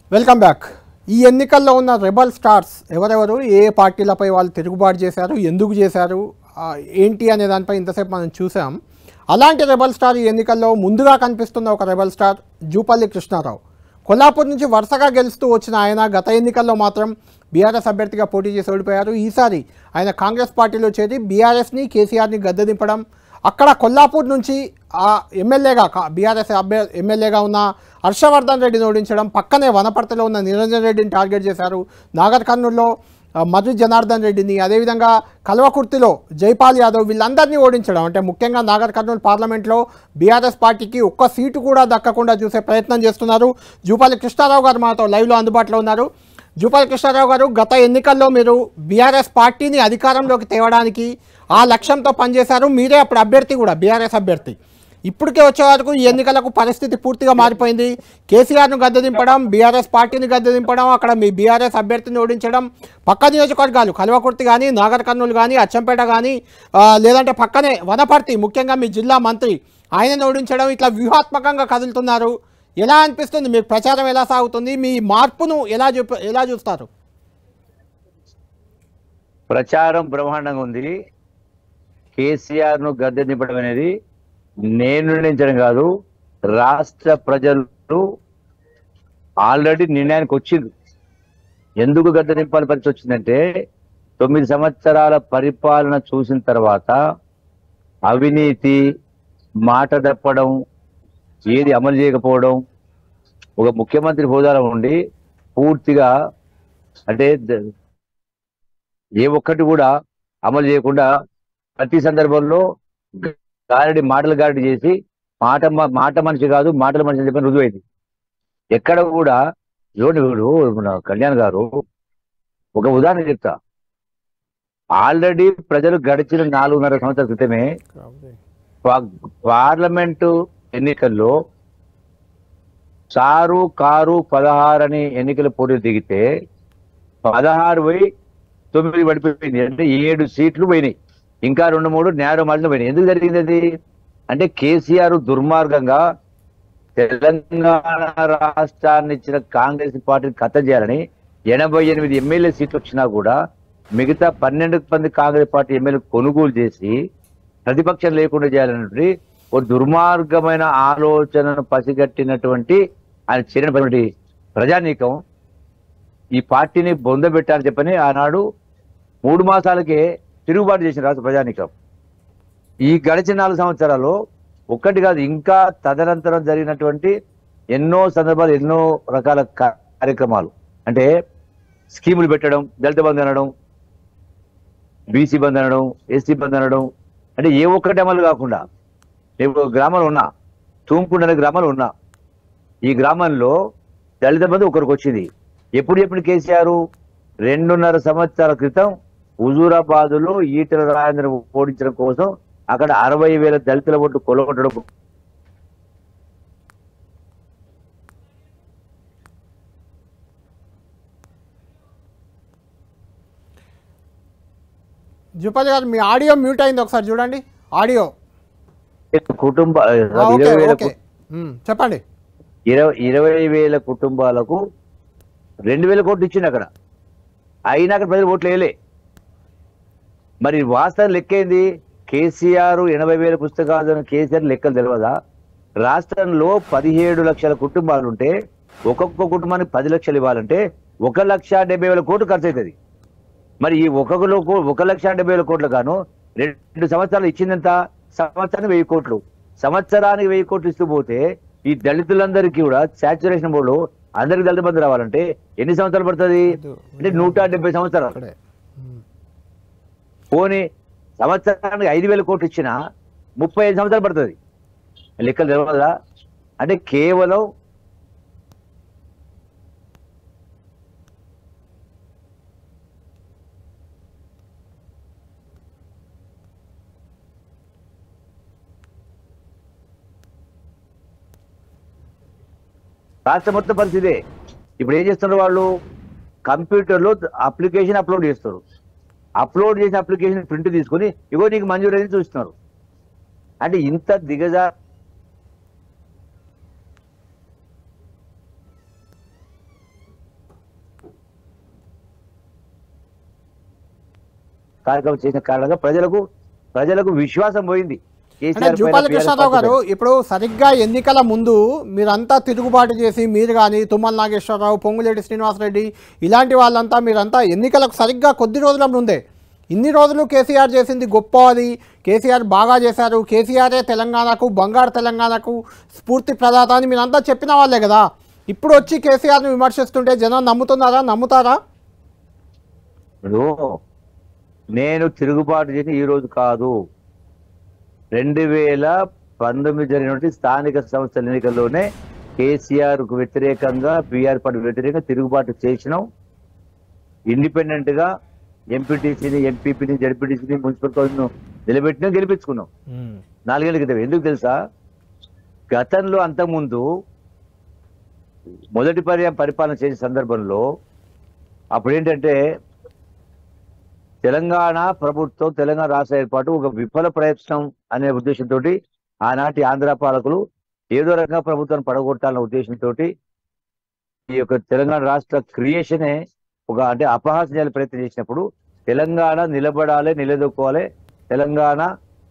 Welcome back ఈ ఎన్నికల్లో ఉన్న రెబల్ స్టార్స్ ఎవరెవరు ఏ ఏ పార్టీలపై వాళ్ళు తిరుగుబాటు చేశారు ఎందుకు చేశారు ఆ, ఏంటి అనే దానిపై ఇంతసేపు మనం చూసాం అలాంటి రెబల్ స్టార్ ఈ ఎన్నికల్లో ముందుగా కనిపిస్తున్న ఒక రెబల్ స్టార్ జూపల్లి కృష్ణారావు కొల్లాపూర్ నుంచి వరుసగా గెలుస్తూ వచ్చిన ఆయన గత ఎన్నికల్లో మాత్రం బీఆర్ఎస్ అభ్యర్థిగా పోటీ చేసి ఓడిపోయారు ఈసారి ఆయన కాంగ్రెస్ పార్టీలో చేరి బీఆర్ఎస్ని కేసీఆర్ని గద్దెదింపడం అక్కడ కొల్లాపూర్ నుంచి ఆ ఎమ్మెల్యేగా బీఆర్ఎస్ అభ్య ఎమ్మెల్యేగా ఉన్న హర్షవర్ధన్ రెడ్డిని ఓడించడం పక్కనే వనపర్తిలో ఉన్న నిరంజన్ రెడ్డిని టార్గెట్ చేశారు నాగర్ కర్నూల్లో ఆ, మధు జనార్దన్ రెడ్డిని అదేవిధంగా కల్వకుర్తిలో జైపాల్ యాదవ్ వీళ్ళందరినీ ఓడించడం అంటే ముఖ్యంగా నాగర్ కర్నూలు పార్లమెంట్లో బీఆర్ఎస్ పార్టీకి ఒక్క సీటు కూడా దక్కకుండా చూసే ప్రయత్నం చేస్తున్నారు జూపాలి కృష్ణారావు గారు మాతో లైవ్లో అందుబాటులో ఉన్నారు జూపాలి కృష్ణారావు గారు గత ఎన్నికల్లో మీరు బీఆర్ఎస్ పార్టీని అధికారంలోకి తేవడానికి ఆ లక్ష్యంతో పనిచేశారు మీరే అప్పుడు అభ్యర్థి కూడా బీఆర్ఎస్ అభ్యర్థి ఇప్పటికే వచ్చే వరకు ఈ ఎన్నికలకు పరిస్థితి పూర్తిగా మారిపోయింది కేసీఆర్ను గద్దెదింపడం బీఆర్ఎస్ పార్టీని గద్దెదింపడం అక్కడ మీ బీఆర్ఎస్ అభ్యర్థిని ఓడించడం పక్క నియోజకవర్గాలు కల్వకుర్తి కానీ నాగర్ కర్నూలు కానీ అచ్చంపేట కానీ ఆ, లేదంటే పక్కనే వనపర్తి ముఖ్యంగా మీ జిల్లా మంత్రి ఆయనను ఓడించడం ఇట్లా వ్యూహాత్మకంగా కదులుతున్నారు ఎలా అనిపిస్తుంది మీకు ప్రచారం ఎలా సాగుతుంది మీ మార్పును ఎలా చూప ఎలా చూస్తారు ప్రచారం బ్రహ్మాండంగా ఉంది కేసీఆర్ ను గద్దె దింపడం అనేది నేను నిర్ణయించడం కాదు రాష్ట్ర ప్రజలు ఆల్రెడీ నిర్ణయానికి వచ్చింది ఎందుకు గద్దె దింపాలని పరిస్థితి వచ్చిందంటే తొమ్మిది సంవత్సరాల పరిపాలన చూసిన తర్వాత అవినీతి మాట తప్పడం ఏది అమలు చేయకపోవడం ఒక ముఖ్యమంత్రి హోదాలో ఉండి పూర్తిగా అంటే ద- ఏ ఒక్కటి కూడా అమలు చేయకుండా ప్రతి సందర్భంలో గారడి మాటలు గారడి చేసి మాట మ- మాట మనిషి కాదు మాటల మనిషి అని చెప్పి రుజువైంది ఎక్కడ కూడా చూడండి వీడు మన కళ్యాణ్ గారు ఒక ఉదాహరణ చెప్తా ఆల్రెడీ ప్రజలు గడిచిన నాలుగున్నర సంవత్సరాల క్రితమే పా- పార్లమెంటు ఎన్నికల్లో సారు కారు పదహారు అని ఎన్నికల పోటీలు దిగితే పదహారు పోయి తొమ్మిది పడిపోయింది అంటే ఏడు సీట్లు పోయినాయి ఇంకా రెండు మూడు నేడు మళ్ళీ పోయినాయి ఎందుకు జరిగింది అది అంటే కేసీఆర్ దుర్మార్గంగా తెలంగాణ రాష్ట్రాన్ని ఇచ్చిన కాంగ్రెస్ పార్టీని ఖతం చేయాలని ఎనభై ఎనిమిది ఎమ్మెల్యే సీట్లు వచ్చినా కూడా మిగతా పన్నెండు మంది కాంగ్రెస్ పార్టీ ఎమ్మెల్యే కొనుగోలు చేసి ప్రతిపక్షం లేకుండా చేయాలన్నటువంటి ఓ దుర్మార్గమైన ఆలోచనను పసిగట్టినటువంటి ఆయన చేరినటువంటి ప్రజానీకం ఈ పార్టీని బొందబెట్టాలని చెప్పని ఆనాడు మూడు మాసాలకే తిరుగుబాటు చేసిన రాష్ట్ర ప్రజానీకం ఈ గడిచిన నాలుగు సంవత్సరాల్లో ఒక్కటి కాదు ఇంకా తదనంతరం జరిగినటువంటి ఎన్నో సందర్భాలు ఎన్నో రకాల కా- కార్యక్రమాలు అంటే స్కీములు పెట్టడం దళిత బంధు అనడం బీసీ బంధు అనడం ఎస్సీ బంధు అనడం అంటే ఏ ఒక్కటి అమలు కాకుండా నేను ఒక గ్రామంలో ఉన్నా తూంకుండ అనే గ్రామంలో ఉన్నా ఈ గ్రామంలో దళిత బంధు ఒకరికి వచ్చింది ఎప్పుడు ఎప్పుడు కేసీఆర్ రెండున్నర సంవత్సరాల క్రితం హుజూరాబాద్ లో ఈటల రాజేంద్ర ఓడించడం కోసం అక్కడ అరవై వేల దళితుల ఓట్లు కొలగొట్టడం జుపల్లి గారు మీ ఆడియో మ్యూట్ అయింది ఒకసారి చూడండి ఆడియో కుటుంబ ఆ, ఓకే ఇరవై వేల ఓకే ఉమ్, చెప్పండి ఇరవై ఇరవై వేల కుటుంబాలకు రెండు వేల కోట్లు ఇచ్చింది అక్కడ అయినా అక్కడ ప్రజలు ఓట్లు వేయలే మరి వాస్తవం లెక్కేంది కేసీఆర్ ఎనభై వేల పుస్తకాలు కేసీఆర్ లెక్కలు తెలియదా రాష్ట్రంలో పదిహేడు లక్షల కుటుంబాలు ఉంటే ఒక్కొక్క కుటుంబానికి పది లక్షలు ఇవ్వాలంటే ఒక లక్ష డెబ్బై వేల కోట్లు ఖర్చు అవుతుంది మరి ఈ ఒక్కొక్కరు ఒక లక్ష డెబ్బై వేల కోట్లు గాను రెండు సంవత్సరాలు ఇచ్చిందంత సంవత్సరానికి వెయ్యి కోట్లు సంవత్సరానికి వెయ్యి కోట్లు ఇస్తూ పోతే ఈ దళితులందరికీ కూడా సాచురేషన్ బోర్డు అందరికి దళిత బంధు రావాలంటే ఎన్ని సంవత్సరాలు పడుతుంది అంటే నూట డెబ్బై సంవత్సరాలు అక్కడే ఉమ్. పోనీ సంవత్సరానికి ఐదు వేల కోట్లు ఇచ్చినా ముప్పై ఐదు సంవత్సరాలు పడుతుంది లెక్కలు తెలియదా అంటే కేవలం రాష్ట్ర మొత్తం పరిస్థితే ఇప్పుడు ఏం చేస్తున్నారు వాళ్ళు కంప్యూటర్లో అప్లికేషన్ అప్లోడ్ చేస్తారు అప్లోడ్ చేసిన అప్లికేషన్ ప్రింట్ తీసుకొని ఇగో నీకు మంజూరు అయింది చూస్తున్నారు అంటే ఇంత దిగజా కార్యక్రమం చేసిన కారణంగా ప్రజలకు ప్రజలకు విశ్వాసం పోయింది అంటే కేసీఆర్ పైన, జూపాల BRS కృష్ణారావు పార్టీ గారు ఇప్పుడు సరిగ్గా ఎన్నికల ముందు మీరంతా తిరుగుబాటు చేసి మీరు కానీ తుమ్మల నాగేశ్వరరావు పొంగులేటి శ్రీనివాసరెడ్డి ఇలాంటి వాళ్ళంతా మీరంతా ఎన్నికలకు సరిగ్గా కొద్ది రోజుల ముందే ఇన్ని రోజులు కేసీఆర్ చేసింది గొప్ప అది కేసీఆర్ బాగా చేశారు కేసీఆరే తెలంగాణకు బంగారు తెలంగాణకు స్ఫూర్తి ప్రదాత అని మీరంతా చెప్పిన వాళ్ళే కదా ఇప్పుడు వచ్చి కేసీఆర్ని విమర్శిస్తుంటే జనం నమ్ముతున్నారా నమ్ముతారా ఇప్పుడు నేను తిరుగుబాటు చేసి ఈ రోజు కాదు రెండు వేల పంతొమ్మిది జరిగినటువంటి స్థానిక సంస్థల ఎన్నికల్లోనే కేసీఆర్ కు వ్యతిరేకంగా బీఆర్ పార్టీ వ్యతిరేకంగా తిరుగుబాటు చేసినాం ఇండిపెండెంట్ గా ఎంపీటీసీని ఎంపీపీని జడ్పీటీసీని మున్సిపల్ కౌన్సిల్ నిలబెట్టినా గెలిపించుకున్నాం నాలుగేళ్ల క్రితం ఎందుకు తెలుసా గతంలో అంతకుముందు మొదటి పర్యాయం పరిపాలన చేసే సందర్భంలో అప్పుడు ఏంటంటే తెలంగాణ ప్రభుత్వం తెలంగాణ రాష్ట్ర ఏర్పాటు ఒక విఫల ప్రయత్నం అనే ఉద్దేశంతో ఆనాటి ఆంధ్ర పాలకులు ఏదో రకంగా ప్రభుత్వాన్ని పడగొట్టాలన్న ఉద్దేశంతో ఈ యొక్క తెలంగాణ రాష్ట్ర క్రియేషనే ఒక అంటే అపహాసం చేయాలని ప్రయత్నం చేసినప్పుడు తెలంగాణ నిలబడాలి నిలదొక్కోవాలి తెలంగాణ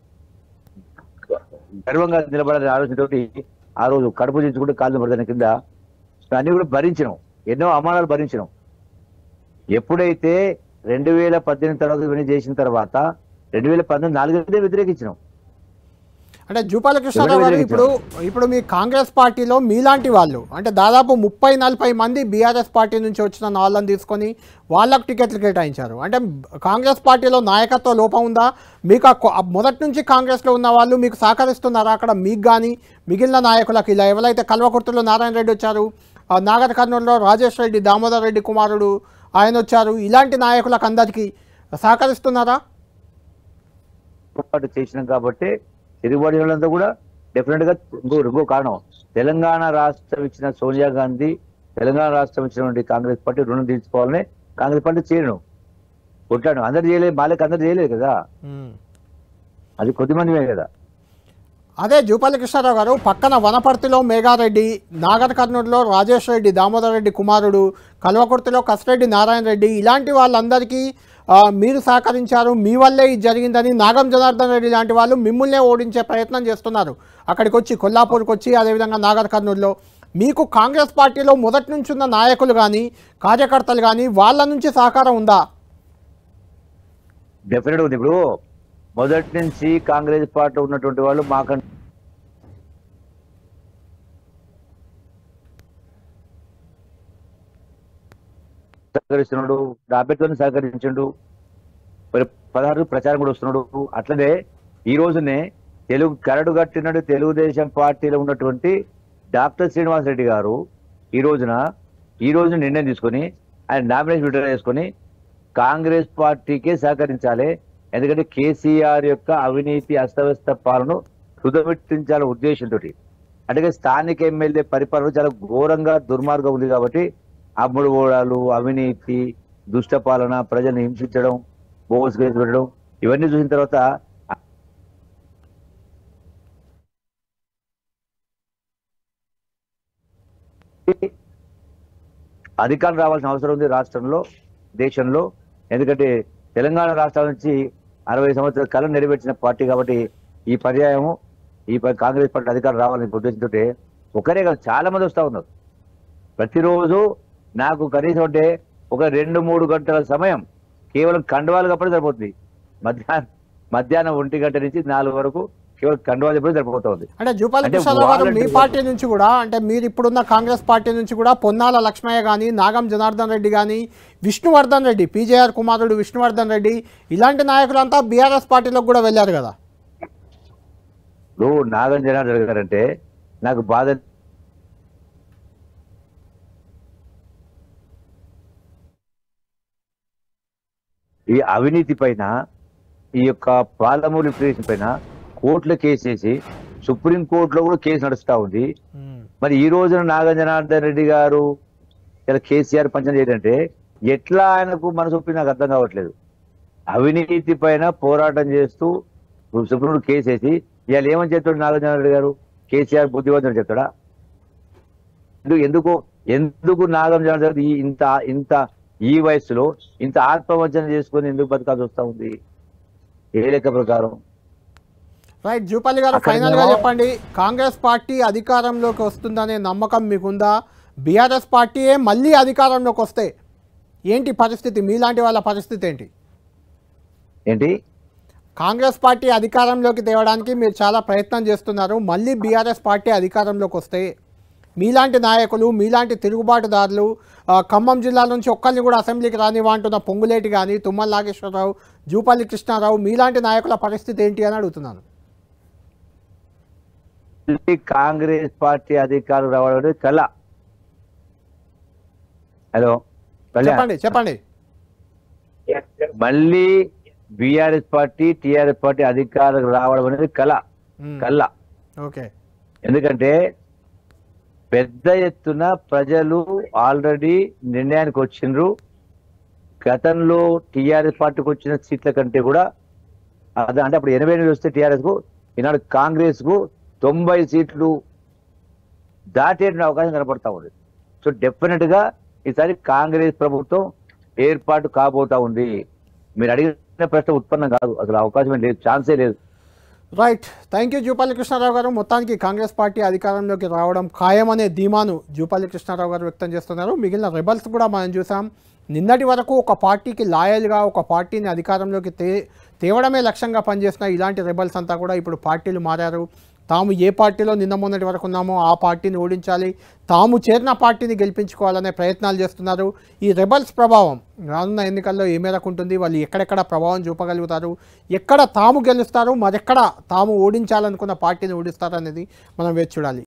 గర్వంగా నిలబడాలని ఆలోచనతోటి ఆ రోజు కడుపు దించుకుంటూ కాళ్ళు పడదాని కింద అన్ని కూడా భరించినాం ఎన్నో అవమానాలు భరించినాం ఎప్పుడైతే రెండు వేల పద్దెనిమిది తర్వాత ఇవన్నీ చేసిన తర్వాత రెండు వేల పంతొమ్మిది నాలుగైదే వ్యతిరేకించినాం అంటే జూపాల కృష్ణారావు గారు ఇప్పుడు ఇప్పుడు మీ కాంగ్రెస్ పార్టీలో మీలాంటి వాళ్ళు అంటే దాదాపు ముప్పై నలభై మంది బీఆర్ఎస్ పార్టీ నుంచి వచ్చిన వాళ్ళని తీసుకొని వాళ్ళకు టికెట్లు కేటాయించారు అంటే కాంగ్రెస్ పార్టీలో నాయకత్వ లోపం ఉందా మీకు ఆ కొ- ఆ మొదటి నుంచి కాంగ్రెస్లో ఉన్న వాళ్ళు మీకు సహకరిస్తున్నారా అక్కడ మీకు కానీ మిగిలిన నాయకులకు ఇలా ఎవరైతే కల్వకుర్తిలో నారాయణ రెడ్డి వచ్చారు ఆ నాగర్ కర్నూలులో రాజేష్ రెడ్డి దామోదర్ రెడ్డి కుమారుడు ఆయన వచ్చారు ఇలాంటి నాయకులకు అందరికీ సహకరిస్తున్నారా పోరాటం చేసినాం కాబట్టి తిరుగుబాటు వాళ్ళంతా కూడా డెఫినెట్ గా ఇంకో ఇంకో కారణం తెలంగాణ రాష్ట్రం ఇచ్చిన సోనియా గాంధీ తెలంగాణ రాష్ట్రం ఇచ్చినటువంటి కాంగ్రెస్ పార్టీ రుణం తీర్చుకోవాలని కాంగ్రెస్ పార్టీ చేయను కొట్టాను అందరు చేయలేదు మాలకి అందరు చేయలేదు కదా అది కొద్ది మందిమే కదా అదే జూపల్లి కృష్ణారావు గారు పక్కన వనపర్తిలో మేఘారెడ్డి నాగర్ కర్నూలులో రాజేష్ రెడ్డి దామోదర్ రెడ్డి కుమారుడు కల్వకుర్తిలో కసిరెడ్డి నారాయణ రెడ్డి ఇలాంటి వాళ్ళందరికీ ఆ, మీరు సహకరించారు మీ వల్లే ఇది జరిగిందని నాగం జనార్దన్ రెడ్డి లాంటి వాళ్ళు మిమ్మల్నే ఓడించే ప్రయత్నం చేస్తున్నారు అక్కడికి వచ్చి కొల్లాపూర్కి వచ్చి అదేవిధంగా నాగర్ కర్నూలులో మీకు కాంగ్రెస్ పార్టీలో మొదటి నుంచి ఉన్న నాయకులు కానీ కార్యకర్తలు కానీ వాళ్ళ నుంచి సహకారం ఉందా డెఫినెట్ ఉంది ఇప్పుడు మొదటి నుంచి కాంగ్రెస్ పార్టీ ఉన్నటువంటి వాళ్ళు మాకంటే సహకరిస్తున్నాడు అభ్యర్థులను సహకరించండు మరి పదహారు ప్రచారం కూడా వస్తున్నాడు అట్లనే ఈ రోజునే తెలుగు కరడు కట్టినట్టు తెలుగుదేశం పార్టీలో ఉన్నటువంటి డాక్టర్ శ్రీనివాస్ రెడ్డి గారు ఈ రోజున ఈ రోజున నిర్ణయం తీసుకొని ఆయన నామినేషన్ విడుదల చేసుకొని కాంగ్రెస్ పార్టీకే సహకరించాలి ఎందుకంటే కేసీఆర్ యొక్క అవినీతి అస్తవ్యస్త పాలన హృదయపెట్టించాలనే ఉద్దేశంతో అంటే స్థానిక ఎమ్మెల్యే పరిపాలన చాలా ఘోరంగా దుర్మార్గం ఉంది కాబట్టి అమ్ముడు ఓడాలు అవినీతి దుష్ట పాలన ప్రజల్ని హింసించడం బోగస్ కేసు పెట్టడం ఇవన్నీ చూసిన తర్వాత అధికారం రావాల్సిన అవసరం ఉంది రాష్ట్రంలో దేశంలో ఎందుకంటే తెలంగాణ రాష్ట్రం నుంచి అరవై సంవత్సరాల కళ నెరవేర్చిన పార్టీ కాబట్టి ఈ పర్యాయము ఈ ప- కాంగ్రెస్ పార్టీ అధికారం రావాలని ఉద్దేశంతో ఒకరే కాదు చాలా మంది వస్తా ఉన్నారు ప్రతిరోజు నాకు కనీసం అంటే ఒక రెండు మూడు గంటల సమయం కేవలం కండవాలు కప్పడం సరిపోతుంది మధ్యాహ్నం మధ్యాహ్నం ఒంటి గంట నుంచి నాలుగు వరకు కేవలం కండవాలు చెప్పడం సరిపోతుంది అంటే జూపాలి అంటే కృష్ణారావు గారు మీ వాళ్ళంటే- పార్టీ నుంచి కూడా అంటే మీరు ఇప్పుడున్న కాంగ్రెస్ పార్టీ నుంచి కూడా పొన్నాల లక్ష్మయ్య కానీ నాగం జనార్దన్ రెడ్డి కానీ విష్ణువర్ధన్ రెడ్డి పీజేఆర్ కుమారుడు విష్ణువర్ధన్ రెడ్డి ఇలాంటి నాయకులంతా బీఆర్ఎస్ పార్టీలోకి కూడా వెళ్ళారు కదా ఇప్పుడు నాగం జనార్దన్ గారు అంటే నాకు బాధ ఈ అవినీతి పైన ఈ యొక్క పాలమూలి ప్లేస్ పైన కోర్టులో కేసు వేసి సుప్రీం కోర్టులో కూడా కేసు నడుస్తా ఉంది మరి ఈ రోజున నాగ జనార్దన్ రెడ్డి గారు ఇలా కేసీఆర్ పంచం చేయడంటే ఎట్లా ఆయనకు మనసు ఒప్పి నాకు అర్థం కావట్లేదు అవినీతి పైన పోరాటం చేస్తూ సుప్రీం కోర్టు కేసు వేసి ఇవాళ ఏమని చెప్తాడు నాగ జనార్దన్ రెడ్డి గారు కేసీఆర్ బుద్ధివంతుడు చెప్తాడా ఎందుకు ఎందుకు ఎందుకు నాగం జనార్దన్ రెడ్డి ఈ ఇంత ఇంత ఈ వయసులో ఇంత ఆత్మవంచన చేసుకొని ఎందుకు బతకాల్సి వస్తా ఉంది ఏ లెక్క ప్రకారం రైట్ జూపల్లి గారు అక్కడ ఫైనల్ గా మేము- చెప్పండి కాంగ్రెస్ పార్టీ అధికారంలోకి వస్తుందనే నమ్మకం మీకుందా బీఆర్ఎస్ పార్టీయే మళ్ళీ అధికారంలోకి వస్తే ఏంటి పరిస్థితి మీలాంటి వాళ్ళ పరిస్థితి ఏంటి ఏంటి కాంగ్రెస్ పార్టీ అధికారంలోకి తేవడానికి మీరు చాలా ప్రయత్నం చేస్తున్నారు మళ్ళీ బీఆర్ఎస్ పార్టీ అధికారంలోకి వస్తే మీలాంటి నాయకులు మీలాంటి తిరుగుబాటుదారులు ఆ, ఖమ్మం జిల్లా నుంచి ఒక్కరిని కూడా అసెంబ్లీకి రానివ్వంటున్న పొంగులేటి కానీ తుమ్మల నాగేశ్వరరావు జూపల్లి కృష్ణారావు మీలాంటి నాయకుల పరిస్థితి ఏంటి అని అడుగుతున్నాను మళ్ళీ కాంగ్రెస్ పార్టీ అధికారులు రావడం అనేది కళ హలో కళ్యాణ్ చెప్పండి చెప్పండి మళ్ళీ బీఆర్ఎస్ పార్టీ టిఆర్ఎస్ పార్టీ అధికారులకు రావడం అనేది కళ మ్మ్. కళ్ళ ఓకే ఎందుకంటే పెద్ద ఎత్తున ప్రజలు ఆల్రెడీ నిర్ణయానికి వచ్చిండ్రు గతంలో టిఆర్ఎస్ పార్టీకి వచ్చిన సీట్ల కంటే కూడా అదే అంటే అప్పుడు ఎనభై ఎనిమిది వస్తే టిఆర్ఎస్ కు ఈనాడు కాంగ్రెస్ కు తొంభై సీట్లు దాటేట అవకాశం కనపడతా ఉంది సో డెఫినెట్ గా ఈసారి కాంగ్రెస్ ప్రభుత్వం ఏర్పాటు కాబోతా ఉంది మీరు అడిగిన ప్రశ్న ఉత్పన్నం కాదు అసలు అవకాశం లేదు ఛాన్సే లేదు right thank you Jupally Krishnarao garu మొత్తానికి కాంగ్రెస్ పార్టీ అధికారంలోకి రావడం ఖాయమనే ధీమాను జూపల్లి కృష్ణారావు గారు వ్యక్తం చేస్తున్నారు మిగిలిన రెబల్స్ కూడా మనం చూసాం నిన్నటి వరకు ఒక పార్టీకి లాయల్గా ఒక పార్టీని అధికారంలోకి తే తేవడమే లక్ష్యంగా పనిచేసిన ఇలాంటి రెబల్స్ అంతా కూడా ఇప్పుడు పార్టీలు మారారు తాము ఏ పార్టీలో నిన్న మొన్నటి వరకు ఉన్నామో ఆ పార్టీని ఓడించాలి తాము చేరిన పార్టీని గెలిపించుకోవాలనే ప్రయత్నాలు చేస్తున్నారు ఈ రెబల్స్ ప్రభావం రానున్న ఎన్నికల్లో ఏ మేరకు ఉంటుంది వాళ్ళు ఎక్కడెక్కడ ప్రభావం చూపగలుగుతారు ఎక్కడ తాము గెలుస్తారు మరెక్కడ తాము ఓడించాలనుకున్న పార్టీని ఓడిస్తారు అనేది మనం వేచి చూడాలి